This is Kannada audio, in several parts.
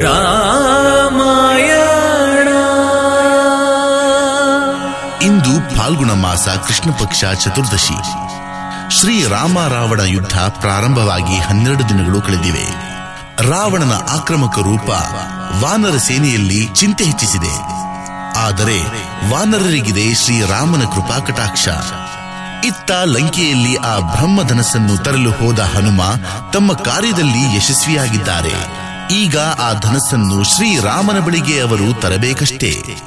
ರಾಮಾಯಣ ಇಂದು ಫಾಲ್ಗುಣ ಮಾಸ ಕೃಷ್ಣ ಪಕ್ಷ ಚತುರ್ದಶಿ ಶ್ರೀ ರಾಮ ರಾವಣ ಯುದ್ಧ ಪ್ರಾರಂಭವಾಗಿ ಹನ್ನೆರಡು ದಿನಗಳು ಕಳೆದಿವೆ ರಾವಣನ ಆಕ್ರಮಕ ರೂಪ ವಾನರ ಸೇನೆಯಲ್ಲಿ ಚಿಂತೆ ಹೆಚ್ಚಿಸಿದೆ ಆದರೆ ವಾನರರಿಗಿದೆ ಶ್ರೀರಾಮನ ಕೃಪಾ ಕಟಾಕ್ಷ ಇತ್ತ ಲಂಕೆಯಲ್ಲಿ ಆ ಬ್ರಹ್ಮಧನಸ್ಸನ್ನು ತರಲು ಹೋದ ಹನುಮ ತಮ್ಮ ಕಾರ್ಯದಲ್ಲಿ ಯಶಸ್ವಿಯಾಗಿದ್ದಾರೆ ಈಗ ಆ ಧನಸ್ಸನ್ನು ಶ್ರೀರಾಮನ ಬಳಿಗೆ ಅವರು ತರಬೇಕಷ್ಟೇ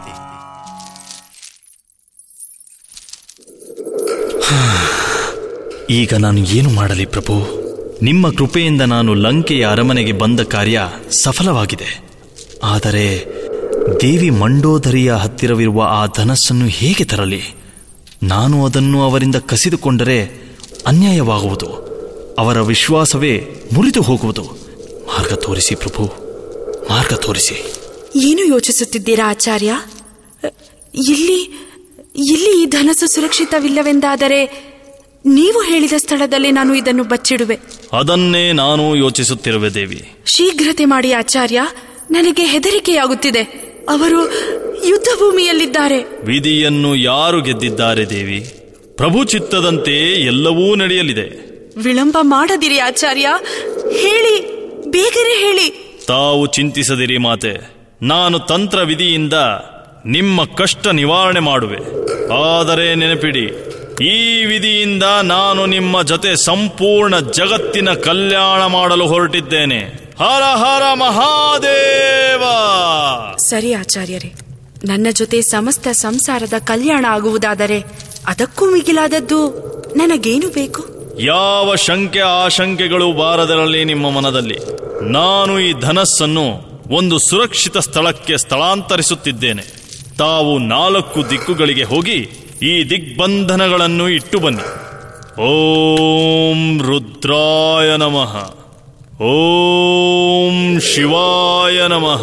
ಈಗ ನಾನು ಏನು ಮಾಡಲಿ ಪ್ರಭು ನಿಮ್ಮ ಕೃಪೆಯಿಂದ ನಾನು ಲಂಕೆಯ ಅರಮನೆಗೆ ಬಂದ ಕಾರ್ಯ ಸಫಲವಾಗಿದೆ ಆದರೆ ದೇವಿ ಮಂಡೋದರಿಯ ಹತ್ತಿರವಿರುವ ಆ ಧನಸ್ಸನ್ನು ಹೇಗೆ ತರಲಿ ನಾನು ಅದನ್ನು ಅವರಿಂದ ಕಸಿದುಕೊಂಡರೆ ಅನ್ಯಾಯವಾಗುವುದು ಅವರ ವಿಶ್ವಾಸವೇ ಮುರಿದು ಹೋಗುವುದು ಮಾರ್ಗ ತೋರಿಸಿ ಪ್ರಭು ಮಾರ್ಗ ತೋರಿಸಿ ಏನು ಯೋಚಿಸುತ್ತಿದ್ದೀರಾ ಆಚಾರ್ಯ ಅ, ಇಲ್ಲಿ ಇಲ್ಲಿ ಈ ಧನಸ್ಸು ಸುರಕ್ಷಿತವಿಲ್ಲವೆಂದಾದರೆ ನೀವು ಹೇಳಿದ ಸ್ಥಳದಲ್ಲಿ ನಾನು ಇದನ್ನು ಬಚ್ಚಿಡುವೆ ಅದನ್ನೇ ನಾನು ಯೋಚಿಸುತ್ತಿರುವೆ ದೇವಿ ಶೀಘ್ರತೆ ಮಾಡಿ ಆಚಾರ್ಯ ನನಗೆ ಹೆದರಿಕೆಯಾಗುತ್ತಿದೆ ಅವರು ಯುದ್ಧ ಭೂಮಿಯಲ್ಲಿದ್ದಾರೆ ವಿಧಿಯನ್ನು ಯಾರು ಗೆದ್ದಿದ್ದಾರೆ ದೇವಿ ಪ್ರಭು ಚಿತ್ತದಂತೆ ಎಲ್ಲವೂ ನಡೆಯಲಿದೆ ವಿಳಂಬ ಮಾಡದಿರಿ ಆಚಾರ್ಯ ಹೇಳಿ ಬೇಗನೆ ಹೇಳಿ ತಾವು ಚಿಂತಿಸದಿರಿ ಮಾತೆ ನಾನು ತಂತ್ರ ವಿಧಿಯಿಂದ ನಿಮ್ಮ ಕಷ್ಟ ನಿವಾರಣೆ ಮಾಡುವೆ ಆದರೆ ನೆನಪಿಡಿ ಈ ವಿಧಿಯಿಂದ ನಾನು ನಿಮ್ಮ ಜೊತೆ ಸಂಪೂರ್ಣ ಜಗತ್ತಿನ ಕಲ್ಯಾಣ ಮಾಡಲು ಹೊರಟಿದ್ದೇನೆ ಹರ ಹರ ಮಹಾದೇವ ಸರಿ ಆಚಾರ್ಯರೇ ನನ್ನ ಜೊತೆ ಸಮಸ್ತ ಸಂಸಾರದ ಕಲ್ಯಾಣ ಆಗುವುದಾದರೆ ಅದಕ್ಕೂ ಮಿಗಿಲಾದದ್ದು ನನಗೇನು ಬೇಕು ಯಾವ ಶಂಕೆ ಆಶಂಕೆಗಳು ಬಾರದಿರಲಿ ನಿಮ್ಮ ಮನದಲ್ಲಿ ನಾನು ಈ ಧನಸ್ಸನ್ನು ಒಂದು ಸುರಕ್ಷಿತ ಸ್ಥಳಕ್ಕೆ ಸ್ಥಳಾಂತರಿಸುತ್ತಿದ್ದೇನೆ ತಾವು ನಾಲ್ಕು ದಿಕ್ಕುಗಳಿಗೆ ಹೋಗಿ ಈ ದಿಗ್ಬಂಧನಗಳನ್ನು ಇಟ್ಟು ಬನ್ನಿ ಓಂ ರುದ್ರಾಯ ನಮಃ ಓಂ ಶಿವಾಯ ನಮಃ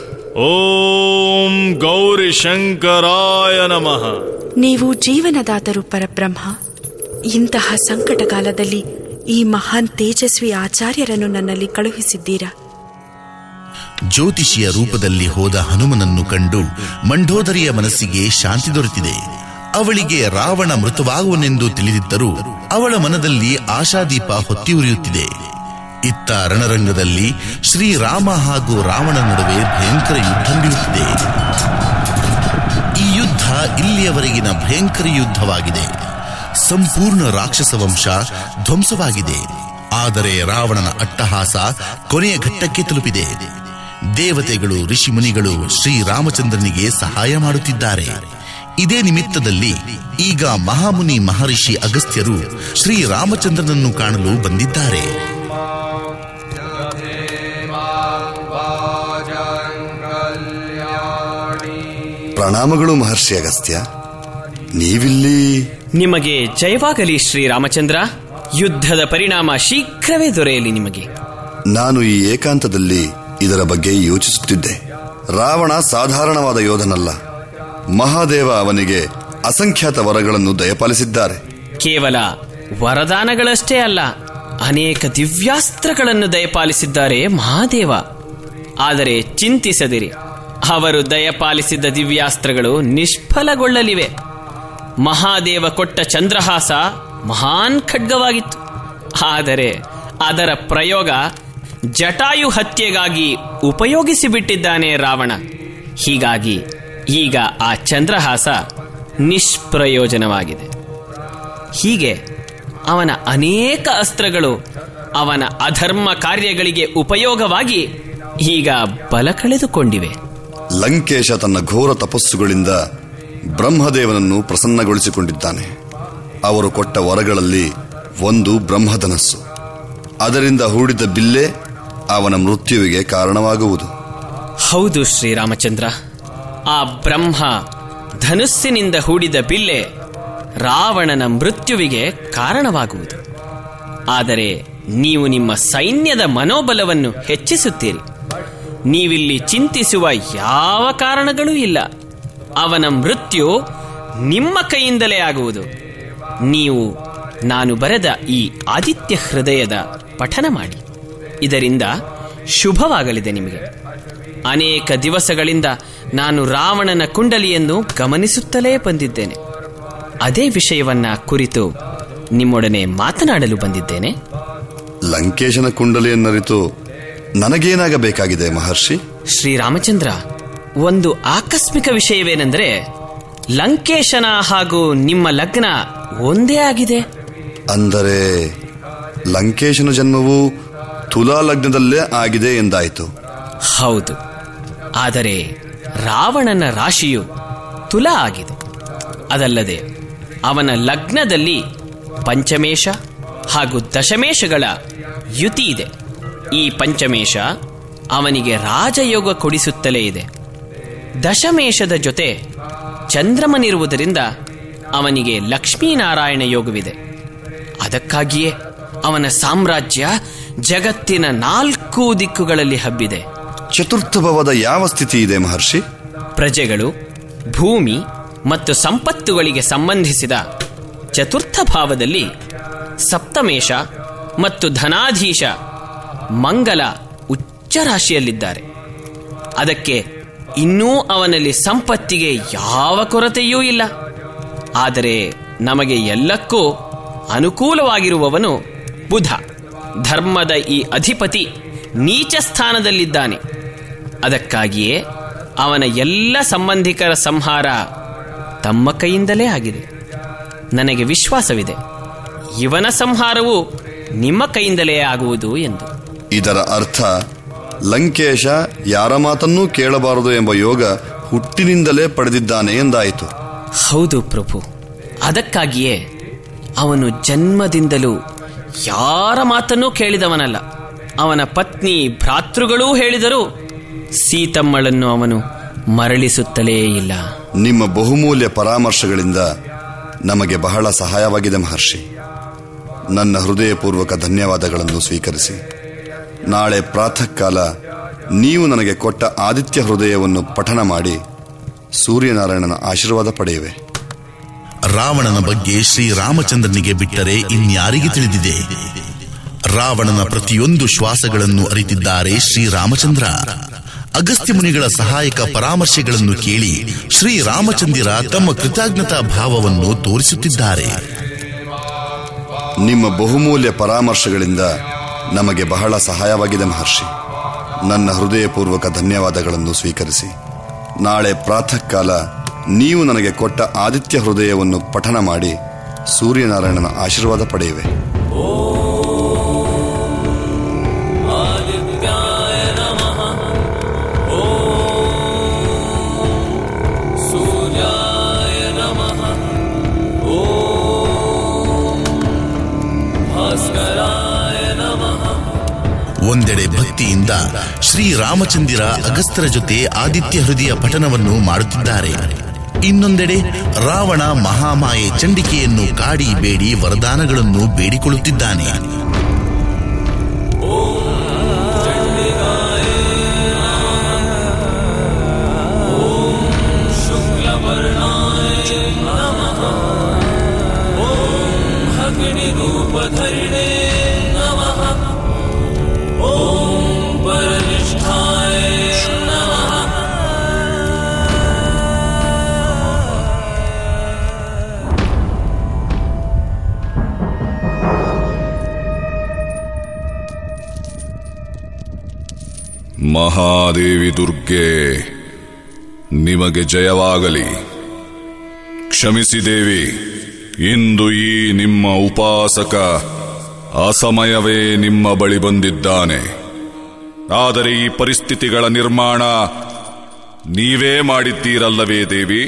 ಓಂ ಗೌರಿ ಶಂಕರಾಯ ನಮಃ ನೀವು ಜೀವನದಾತರು ಪರಬ್ರಹ್ಮ ಇಂತಹ ಸಂಕಟಕಾಲದಲ್ಲಿ ಈ ಮಹಾನ್ ತೇಜಸ್ವಿ ಆಚಾರ್ಯರನ್ನು ನನ್ನಲ್ಲಿ ಕಳುಹಿಸಿದ್ದೀರಾ ಜ್ಯೋತಿಷಿಯ ರೂಪದಲ್ಲಿ ಹೋದ ಹನುಮನನ್ನು ಕಂಡು ಮಂಡೋದರಿಯ ಮನಸ್ಸಿಗೆ ಶಾಂತಿ ದೊರೆತಿದೆ ಅವಳಿಗೆ ರಾವಣ ಮೃತವಾಗುವನೆಂದು ತಿಳಿದಿದ್ದರೂ ಅವಳ ಮನದಲ್ಲಿ ಆಶಾದೀಪ ಹೊತ್ತಿ ಉರಿಯುತ್ತಿದೆ ಇತ್ತ ರಣರಂಗದಲ್ಲಿ ಶ್ರೀರಾಮ ಹಾಗೂ ರಾವಣ ನಡುವೆ ಭಯಂಕರ ಯುದ್ಧ ನಡೆಯುತ್ತಿದೆ ಈ ಯುದ್ಧ ಇಲ್ಲಿಯವರೆಗಿನ ಭಯಂಕರ ಯುದ್ಧವಾಗಿದೆ ಸಂಪೂರ್ಣ ರಾಕ್ಷಸ ವಂಶ ಧ್ವಂಸವಾಗಿದೆ ಆದರೆ ರಾವಣನ ಅಟ್ಟಹಾಸ ಕೊನೆಯ ಘಟ್ಟಕ್ಕೆ ತಲುಪಿದೆ ದೇವತೆಗಳು ಋಷಿಮುನಿಗಳು ಶ್ರೀರಾಮಚಂದ್ರನಿಗೆ ಸಹಾಯ ಮಾಡುತ್ತಿದ್ದಾರೆ ಇದೇ ನಿಮಿತ್ತದಲ್ಲಿ ಈಗ ಮಹಾಮುನಿ ಮಹರ್ಷಿ ಅಗಸ್ತ್ಯರು ಶ್ರೀರಾಮಚಂದ್ರನನ್ನು ಕಾಣಲು ಬಂದಿದ್ದಾರೆ ಪ್ರಣಾಮಗಳು ಮಹರ್ಷಿ ಅಗಸ್ತ್ಯ ನೀವಿಲ್ಲಿ ನಿಮಗೆ ಜಯವಾಗಲಿ ಶ್ರೀರಾಮಚಂದ್ರ ಯುದ್ಧದ ಪರಿಣಾಮ ಶೀಘ್ರವೇ ದೊರೆಯಲಿ ನಿಮಗೆ ನಾನು ಈ ಏಕಾಂತದಲ್ಲಿ ಇದರ ಬಗ್ಗೆ ಯೋಚಿಸುತ್ತಿದ್ದೆ ರಾವಣ ಸಾಧಾರಣವಾದ ಯೋಧನಲ್ಲ ಮಹಾದೇವ ಅವನಿಗೆ ಅಸಂಖ್ಯಾತ ವರಗಳನ್ನು ದಯಪಾಲಿಸಿದ್ದಾರೆ ಕೇವಲ ವರದಾನಗಳಷ್ಟೇ ಅಲ್ಲ ಅನೇಕ ದಿವ್ಯಾಸ್ತ್ರಗಳನ್ನು ದಯಪಾಲಿಸಿದ್ದಾರೆ ಮಹಾದೇವ ಆದರೆ ಚಿಂತಿಸದಿರಿ ಅವರು ದಯಪಾಲಿಸಿದ ದಿವ್ಯಾಸ್ತ್ರಗಳು ನಿಷ್ಫಲಗೊಳ್ಳಲಿವೆ ಮಹಾದೇವ ಕೊಟ್ಟ ಚಂದ್ರಹಾಸ ಮಹಾನ್ ಖಡ್ಗವಾಗಿತ್ತು ಆದರೆ ಅದರ ಪ್ರಯೋಗ ಜಟಾಯು ಹತ್ಯೆಗಾಗಿ ಉಪಯೋಗಿಸಿಬಿಟ್ಟಿದ್ದಾನೆ ರಾವಣ ಹೀಗಾಗಿ ಈಗ ಆ ಚಂದ್ರಹಾಸ ನಿಷ್ಪ್ರಯೋಜನವಾಗಿದೆ ಹೀಗೆ ಅವನ ಅನೇಕ ಅಸ್ತ್ರಗಳು ಅವನ ಅಧರ್ಮ ಕಾರ್ಯಗಳಿಗೆ ಉಪಯೋಗವಾಗಿ ಈಗ ಬಲ ಕಳೆದುಕೊಂಡಿವೆ ಲಂಕೇಶ ತನ್ನ ಘೋರ ತಪಸ್ಸುಗಳಿಂದ ಬ್ರಹ್ಮದೇವನನ್ನು ಪ್ರಸನ್ನಗೊಳಿಸಿಕೊಂಡಿದ್ದಾನೆ ಅವರು ಕೊಟ್ಟ ವರಗಳಲ್ಲಿ ಒಂದು ಬ್ರಹ್ಮಧನಸ್ಸು ಅದರಿಂದ ಹೂಡಿದ ಬಿಲ್ಲೆ ಅವನ ಮೃತ್ಯುವಿಗೆ ಕಾರಣವಾಗುವುದು ಹೌದು ಶ್ರೀರಾಮಚಂದ್ರ ಆ ಬ್ರಹ್ಮ ಧನುಸ್ಸಿನಿಂದ ಹೂಡಿದ ಬಿಲ್ಲೆ ರಾವಣನ ಮೃತ್ಯುವಿಗೆ ಕಾರಣವಾಗುವುದು ಆದರೆ ನೀವು ನಿಮ್ಮ ಸೈನ್ಯದ ಮನೋಬಲವನ್ನು ಹೆಚ್ಚಿಸುತ್ತೀರಿ ನೀವಿಲ್ಲಿ ಚಿಂತಿಸುವ ಯಾವ ಕಾರಣಗಳೂ ಇಲ್ಲ ಅವನ ಮೃತ್ಯು ನಿಮ್ಮ ಕೈಯಿಂದಲೇ ಆಗುವುದು ನೀವು ನಾನು ಬರೆದ ಈ ಆದಿತ್ಯ ಹೃದಯದ ಪಠನ ಮಾಡಿ ಇದರಿಂದ ಶುಭವಾಗಲಿದೆ ನಿಮಗೆ ಅನೇಕ ದಿವಸಗಳಿಂದ ನಾನು ರಾವಣನ ಕುಂಡಲಿಯನ್ನು ಗಮನಿಸುತ್ತಲೇ ಬಂದಿದ್ದೇನೆ ಅದೇ ವಿಷಯವನ್ನ ಕುರಿತು ನಿಮ್ಮೊಡನೆ ಮಾತನಾಡಲು ಬಂದಿದ್ದೇನೆ ಲಂಕೇಶನ ಕುಂಡಲಿಯನ್ನರಿತು ನನಗೇನಾಗಬೇಕಾಗಿದೆ ಮಹರ್ಷಿ ಶ್ರೀರಾಮಚಂದ್ರ ಒಂದು ಆಕಸ್ಮಿಕ ವಿಷಯವೇನೆಂದರೆ ಲಂಕೇಶನ ಹಾಗೂ ನಿಮ್ಮ ಲಗ್ನ ಒಂದೇ ಆಗಿದೆ ಅಂದರೆ ಲಂಕೇಶನ ಜನ್ಮವು ತುಲಾ ಲಗ್ನದಲ್ಲೇ ಆಗಿದೆ ಎಂದಾಯಿತು ಹೌದು ಆದರೆ ರಾವಣನ ರಾಶಿಯು ತುಲಾ ಆಗಿದೆ ಅದಲ್ಲದೆ ಅವನ ಲಗ್ನದಲ್ಲಿ ಪಂಚಮೇಶ ಹಾಗೂ ದಶಮೇಶಗಳ ಯುತಿ ಇದೆ ಈ ಪಂಚಮೇಶ ಅವನಿಗೆ ರಾಜಯೋಗ ಕೊಡಿಸುತ್ತಲೇ ಇದೆ ದಶಮೇಶದ ಜೊತೆ ಚಂದ್ರಮನಿರುವುದರಿಂದ ಅವನಿಗೆ ಲಕ್ಷ್ಮೀನಾರಾಯಣ ಯೋಗವಿದೆ ಅದಕ್ಕಾಗಿಯೇ ಅವನ ಸಾಮ್ರಾಜ್ಯ ಜಗತ್ತಿನ ನಾಲ್ಕು ದಿಕ್ಕುಗಳಲ್ಲಿ ಹಬ್ಬಿದೆ ಚತುರ್ಥ ಭವದ ಯಾವ ಸ್ಥಿತಿ ಇದೆ ಮಹರ್ಷಿ ಪ್ರಜೆಗಳು ಭೂಮಿ ಮತ್ತು ಸಂಪತ್ತುಗಳಿಗೆ ಸಂಬಂಧಿಸಿದ ಚತುರ್ಥ ಭಾವದಲ್ಲಿ ಸಪ್ತಮೇಶ ಮತ್ತು ಧನಾಧೀಶ ಮಂಗಲ ಉಚ್ಚ ರಾಶಿಯಲ್ಲಿದ್ದಾರೆ ಅದಕ್ಕೆ ಇನ್ನೂ ಅವನಲ್ಲಿ ಸಂಪತ್ತಿಗೆ ಯಾವ ಕೊರತೆಯೂ ಇಲ್ಲ ಆದರೆ ನಮಗೆ ಎಲ್ಲಕ್ಕೂ ಅನುಕೂಲವಾಗಿರುವವನು ಬುಧ ಧರ್ಮದ ಈ ಅಧಿಪತಿ ನೀಚ ಸ್ಥಾನದಲ್ಲಿದ್ದಾನೆ ಅದಕ್ಕಾಗಿಯೇ ಅವನ ಎಲ್ಲ ಸಂಬಂಧಿಕರ ಸಂಹಾರ ತಮ್ಮ ಕೈಯಿಂದಲೇ ಆಗಿದೆ ನನಗೆ ವಿಶ್ವಾಸವಿದೆ ಇವನ ಸಂಹಾರವು ನಿಮ್ಮ ಕೈಯಿಂದಲೇ ಆಗುವುದು ಎಂದು ಇದರ ಅರ್ಥ ಲಂಕೇಶ ಯಾರ ಮಾತನ್ನೂ ಕೇಳಬಾರದು ಎಂಬ ಯೋಗ ಹುಟ್ಟಿನಿಂದಲೇ ಪಡೆದಿದ್ದಾನೆ ಎಂದಾಯಿತು ಹೌದು ಪ್ರಭು ಅದಕ್ಕಾಗಿಯೇ ಅವನು ಜನ್ಮದಿಂದಲೂ ಯಾರ ಮಾತನ್ನೂ ಕೇಳಿದವನಲ್ಲ ಅವನ ಪತ್ನಿ ಭ್ರಾತೃಗಳೂ ಹೇಳಿದರೂ ಸೀತಮ್ಮಳನ್ನು ಅವನು ಮರಳಿಸುತ್ತಲೇ ಇಲ್ಲ ನಿಮ್ಮ ಬಹುಮೂಲ್ಯ ಪರಾಮರ್ಶಗಳಿಂದ ನಮಗೆ ಬಹಳ ಸಹಾಯವಾಗಿದೆ ಮಹರ್ಷಿ ನನ್ನ ಹೃದಯಪೂರ್ವಕ ಧನ್ಯವಾದಗಳನ್ನು ಸ್ವೀಕರಿಸಿ ನಾಳೆ ಪ್ರಾತಃ ಕಾಲ ನೀವು ನನಗೆ ಕೊಟ್ಟ ಆದಿತ್ಯ ಹೃದಯವನ್ನು ಪಠನ ಮಾಡಿ ಸೂರ್ಯನಾರಾಯಣನ ಆಶೀರ್ವಾದ ಪಡೆಯುವೆ ರಾವಣನ ಬಗ್ಗೆ ಶ್ರೀರಾಮಚಂದ್ರನಿಗೆ ಬಿಟ್ಟರೆ ಇನ್ಯಾರಿಗೆ ತಿಳಿದಿದೆ ರಾವಣನ ಪ್ರತಿಯೊಂದು ಶ್ವಾಸಗಳನ್ನು ಅರಿತಿದ್ದಾರೆ ಶ್ರೀರಾಮಚಂದ್ರ ಅಗಸ್ತ್ಯ ಮುನಿಗಳ ಸಹಾಯಕ ಪರಾಮರ್ಶೆಗಳನ್ನು ಕೇಳಿ ಶ್ರೀರಾಮಚಂದಿರ ತಮ್ಮ ಕೃತಜ್ಞತಾ ಭಾವವನ್ನು ತೋರಿಸುತ್ತಿದ್ದಾರೆ ನಿಮ್ಮ ಬಹುಮೂಲ್ಯ ಪರಾಮರ್ಶಗಳಿಂದ ನಮಗೆ ಬಹಳ ಸಹಾಯವಾಗಿದೆ ಮಹರ್ಷಿ ನನ್ನ ಹೃದಯಪೂರ್ವಕ ಧನ್ಯವಾದಗಳನ್ನು ಸ್ವೀಕರಿಸಿ ನಾಳೆ ಪ್ರಾತಃ ಕಾಲ ನೀವು ನನಗೆ ಕೊಟ್ಟ ಆದಿತ್ಯ ಹೃದಯವನ್ನು ಪಠನ ಮಾಡಿ ಸೂರ್ಯನಾರಾಯಣನ ಆಶೀರ್ವಾದ ಪಡೆಯುವೆ ಒಂದೆಡೆ ಭಕ್ತಿಯಿಂದ ಶ್ರೀರಾಮಚಂದಿರ ಅಗಸ್ತರ ಜೊತೆ ಆದಿತ್ಯ ಹೃದಯ ಪಠನವನ್ನು ಮಾಡುತ್ತಿದ್ದಾರೆ ಇನ್ನೊಂದೆಡೆ ರಾವಣ ಮಹಾಮಾಯೆ ಚಂಡಿಕೆಯನ್ನು ಕಾಡಿ ಬೇಡಿ ವರದಾನಗಳನ್ನು ಬೇಡಿಕೊಳ್ಳುತ್ತಿದ್ದಾನೆ ಮಹಾದೇವಿ ದುರ್ಗೆ ನಿಮಗೆ ಜಯವಾಗಲಿ ಕ್ಷಮಿಸಿ ದೇವಿ ಇಂದು ಈ ನಿಮ್ಮ ಉಪಾಸಕ ಅಸಮಯವೇ ನಿಮ್ಮ ಬಳಿ ಬಂದಿದ್ದಾನೆ ಆದರೆ ಈ ಪರಿಸ್ಥಿತಿಗಳ ನಿರ್ಮಾಣ ನೀವೇ ಮಾಡಿದ್ದೀರಲ್ಲವೇ ದೇವಿ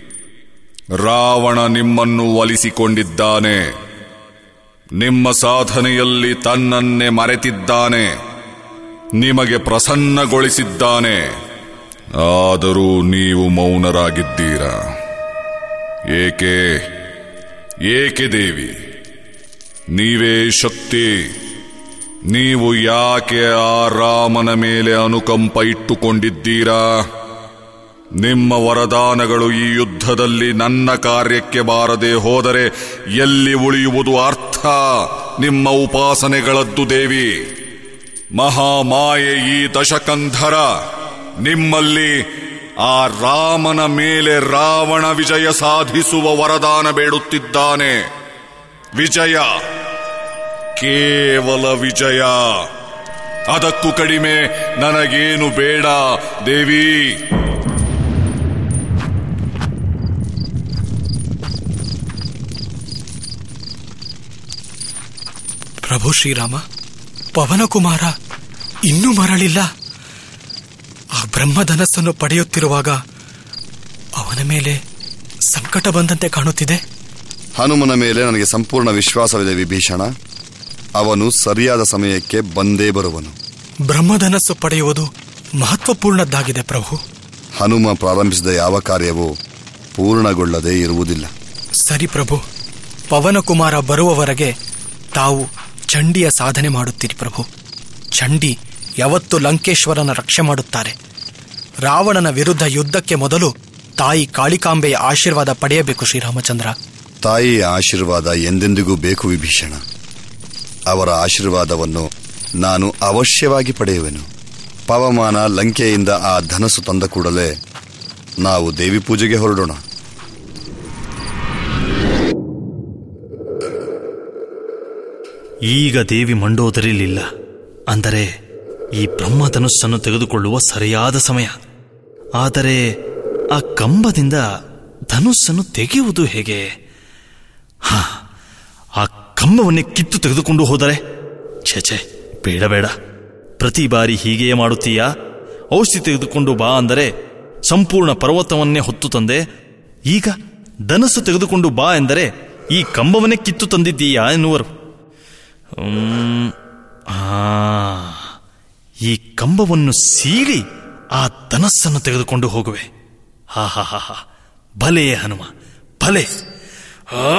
ರಾವಣ ನಿಮ್ಮನ್ನು ಒಲಿಸಿಕೊಂಡಿದ್ದಾನೆ ನಿಮ್ಮ ಸಾಧನೆಯಲ್ಲಿ ತನ್ನನ್ನೇ ಮರೆತಿದ್ದಾನೆ ನಿಮಗೆ ಪ್ರಸನ್ನಗೊಳಿಸಿದ್ದಾನೆ ಆದರೂ ನೀವು ಮೌನರಾಗಿದ್ದೀರಾ ಏಕೆ ಏಕೆ ದೇವಿ ನೀವೇ ಶಕ್ತಿ ನೀವು ಯಾಕೆ ಆ ರಾಮನ ಮೇಲೆ ಅನುಕಂಪ ಇಟ್ಟುಕೊಂಡಿದ್ದೀರಾ ನಿಮ್ಮ ವರದಾನಗಳು ಈ ಯುದ್ಧದಲ್ಲಿ ನನ್ನ ಕಾರ್ಯಕ್ಕೆ ಬಾರದೆ ಹೋದರೆ ಎಲ್ಲಿ ಉಳಿಯುವುದು ಅರ್ಥ ನಿಮ್ಮ ಉಪಾಸನೆಗಳದ್ದು ದೇವಿ ಮಹಾಮಾಯೆ ಈ ದಶಕಂಧರ ನಿಮ್ಮಲ್ಲಿ ಆ ರಾಮನ ಮೇಲೆ ರಾವಣ ವಿಜಯ ಸಾಧಿಸುವ ವರದಾನ ಬೇಡುತ್ತಿದ್ದಾನೆ ವಿಜಯ ಕೇವಲ ವಿಜಯ ಅದಕ್ಕೂ ಕಡಿಮೆ ನನಗೇನು ಬೇಡ ದೇವಿ ಪ್ರಭು ಶ್ರೀರಾಮ ಪವನಕುಮಾರ ಇನ್ನೂ ಮರಳಿಲ್ಲ ಆ ಬ್ರಹ್ಮಧನಸ್ಸನ್ನು ಪಡೆಯುತ್ತಿರುವಾಗ ಅವನ ಮೇಲೆ ಸಂಕಟ ಬಂದಂತೆ ಕಾಣುತ್ತಿದೆ ಹನುಮನ ಮೇಲೆ ನನಗೆ ಸಂಪೂರ್ಣ ವಿಶ್ವಾಸವಿದೆ ವಿಭೀಷಣ ಅವನು ಸರಿಯಾದ ಸಮಯಕ್ಕೆ ಬಂದೇ ಬರುವನು ಬ್ರಹ್ಮಧನಸ್ಸು ಪಡೆಯುವುದು ಮಹತ್ವಪೂರ್ಣದ್ದಾಗಿದೆ ಪ್ರಭು ಹನುಮ ಪ್ರಾರಂಭಿಸಿದ ಯಾವ ಕಾರ್ಯವೂ ಪೂರ್ಣಗೊಳ್ಳದೇ ಇರುವುದಿಲ್ಲ ಸರಿ ಪ್ರಭು ಪವನಕುಮಾರ ಬರುವವರೆಗೆ ತಾವು ಚಂಡಿಯ ಸಾಧನೆ ಮಾಡುತ್ತೀರಿ ಪ್ರಭು ಚಂಡಿ ಯಾವತ್ತು ಲಂಕೇಶ್ವರನ ರಕ್ಷೆ ಮಾಡುತ್ತಾರೆ ರಾವಣನ ವಿರುದ್ಧ ಯುದ್ಧಕ್ಕೆ ಮೊದಲು ತಾಯಿ ಕಾಳಿಕಾಂಬೆಯ ಆಶೀರ್ವಾದ ಪಡೆಯಬೇಕು ಶ್ರೀರಾಮಚಂದ್ರ ತಾಯಿಯ ಆಶೀರ್ವಾದ ಎಂದೆಂದಿಗೂ ಬೇಕು ವಿಭೀಷಣ ಅವರ ಆಶೀರ್ವಾದವನ್ನು ನಾನು ಅವಶ್ಯವಾಗಿ ಪಡೆಯುವೆನು ಪವಮಾನ ಲಂಕೆಯಿಂದ ಆ ಧನಸ್ಸು ತಂದ ಕೂಡಲೇ ನಾವು ದೇವಿ ಪೂಜೆಗೆ ಹೊರಡೋಣ ಈಗ ದೇವಿ ಮಂಡೋದರಿಲಿಲ್ಲ ಅಂದರೆ ಈ ಬ್ರಹ್ಮಧನುಸ್ಸನ್ನು ತೆಗೆದುಕೊಳ್ಳುವ ಸರಿಯಾದ ಸಮಯ ಆದರೆ ಆ ಕಂಬದಿಂದ ಧನುಸ್ಸನ್ನು ತೆಗೆಯುವುದು ಹೇಗೆ ಹಾ ಆ ಕಂಬವನ್ನೇ ಕಿತ್ತು ತೆಗೆದುಕೊಂಡು ಹೋದರೆ ಛೇ ಛೇ ಬೇಡ ಬೇಡ ಪ್ರತಿ ಬಾರಿ ಹೀಗೆಯೇ ಮಾಡುತ್ತೀಯಾ ಔಷಧಿ ತೆಗೆದುಕೊಂಡು ಬಾ ಅಂದರೆ ಸಂಪೂರ್ಣ ಪರ್ವತವನ್ನೇ ಹೊತ್ತು ತಂದೆ ಈಗ ಧನಸ್ಸು ತೆಗೆದುಕೊಂಡು ಬಾ ಎಂದರೆ ಈ ಕಂಬವನ್ನೇ ಕಿತ್ತು ತಂದಿದ್ದೀಯಾ ಎನ್ನುವರು ಹ್ಮ್, ಆ, ಈ ಕಂಬವನ್ನು ಸೀಳಿ ಆ ಧನಸ್ಸನ್ನು ತೆಗೆದುಕೊಂಡು ಹೋಗುವೆ ಹಾ ಹಾ ಹಾ ಹಾ ಭಲೆ ಹನುಮ ಭಲೆ ಆ,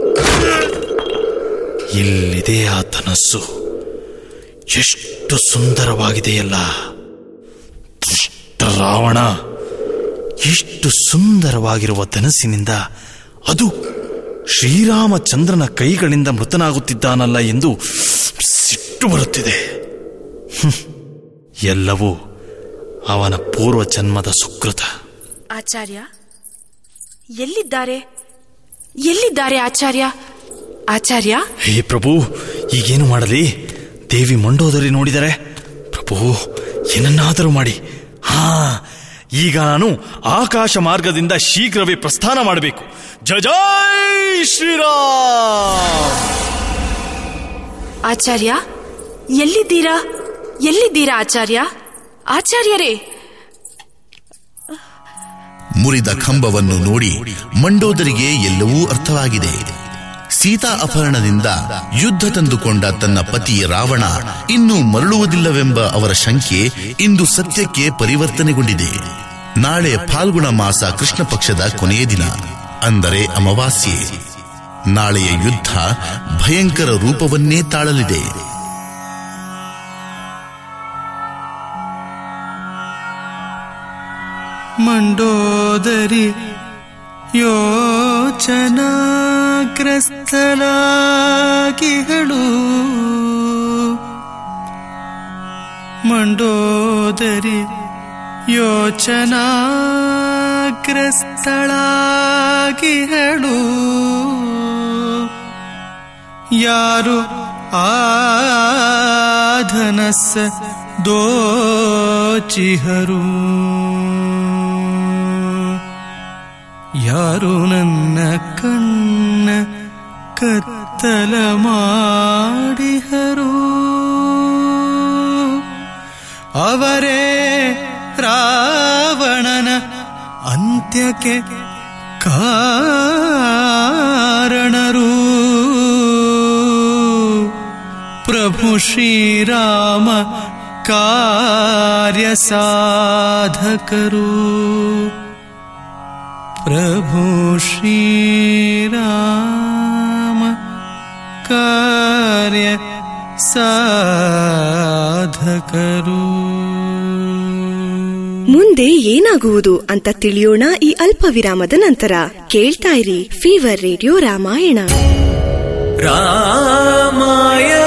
ಎಲ್ಲಿದೆ ಆ ಧನಸ್ಸು ಎಷ್ಟು ಸುಂದರವಾಗಿದೆಯಲ್ಲ ದುಷ್ಟ ರಾವಣ ಎಷ್ಟು ಸುಂದರವಾಗಿರುವ ಧನಸ್ಸಿನಿಂದ ಅದು ಶ್ರೀರಾಮಚಂದ್ರನ ಕೈಗಳಿಂದ ಮೃತನಾಗುತ್ತಿದ್ದಾನಲ್ಲ ಎಂದು ಸಿಟ್ಟು ಬರುತ್ತಿದೆ ಹ್ಮ್. ಎಲ್ಲವೂ ಅವನ ಪೂರ್ವ ಜನ್ಮದ ಸುಕೃತ ಆಚಾರ್ಯ ಎಲ್ಲಿದ್ದಾರೆ ಎಲ್ಲಿದ್ದಾರೆ ಆಚಾರ್ಯ ಆಚಾರ್ಯ ಹೇ ಪ್ರಭು ಈಗೇನು ಮಾಡಲಿ ದೇವಿ ಮಂಡೋದರಿ ನೋಡಿದರೆ ಪ್ರಭು ಏನನ್ನಾದರೂ ಮಾಡಿ ಹಾ ಈಗ ನಾನು ಆಕಾಶ ಮಾರ್ಗದಿಂದ ಶೀಘ್ರವೇ ಪ್ರಸ್ಥಾನ ಮಾಡಬೇಕು ಜಜಾಯ್ ಶ್ರೀರಾಮ್ ಆಚಾರ್ಯ ಎಲ್ಲಿದ್ದೀರಾ ಎಲ್ಲಿದ್ದೀರಾ ಆಚಾರ್ಯ ಆಚಾರ್ಯರೇ ಮುರಿದ ಕಂಬವನ್ನು ನೋಡಿ ಮಂಡೋದರಿಗೆ ಎಲ್ಲವೂ ಅರ್ಥವಾಗಿದೆ ಸೀತಾ ಅಪಹರಣದಿಂದ ಯುದ್ಧ ತಂದುಕೊಂಡ ತನ್ನ ಪತಿ ರಾವಣ ಇನ್ನು ಮರಳುವುದಿಲ್ಲವೆಂಬ ಅವರ ಶಂಕೆ ಇಂದು ಸತ್ಯಕ್ಕೆ ಪರಿವರ್ತನೆಗೊಂಡಿದೆ ನಾಳೆ ಫಾಲ್ಗುಣ ಮಾಸ ಕೃಷ್ಣ ಪಕ್ಷದ ಕೊನೆಯ ದಿನ ಅಂದರೆ ಅಮಾವಾಸ್ಯೆ ನಾಳೆಯ ಯುದ್ಧ ಭಯಂಕರ ರೂಪವನ್ನೇ ತಾಳಲಿದೆ ಮಂಡೋದರಿ ಯೋಚನಾಗ್ರಸ್ತಲಾಗಿಗಳು ಮಂಡೋದರಿ ಯೋಚನಾಗ್ರಸ್ತಳಾಗಿಗಳು ಯಾರು ಆಧನಸ್ಸ ದೋಚಿಹರು ಯಾರು ನನ್ನ ಕಣ್ಣ ಕತ್ತಲ ಮಾಡಿಹರು ಅವರೇ ರಾವಣನ ಅಂತ್ಯಕ್ಕೆ ಕಾರಣರು ಪ್ರಭು ಶ್ರೀರಾಮ ಕಾರ್ಯ ಸಾಧಕರು ಪ್ರಭು ಶ್ರೀರಾಮ ಕಾರ್ಯ ಸಾಧಕರು ಮುಂದೆ ಏನಾಗುವುದು ಅಂತ ತಿಳಿಯೋಣ ಈ ಅಲ್ಪ ವಿರಾಮದ ನಂತರ ಕೇಳ್ತಾ ಇರಿ ಫೀವರ್ ರೇಡಿಯೋ ರಾಮಾಯಣ ರಾಮಾಯಣ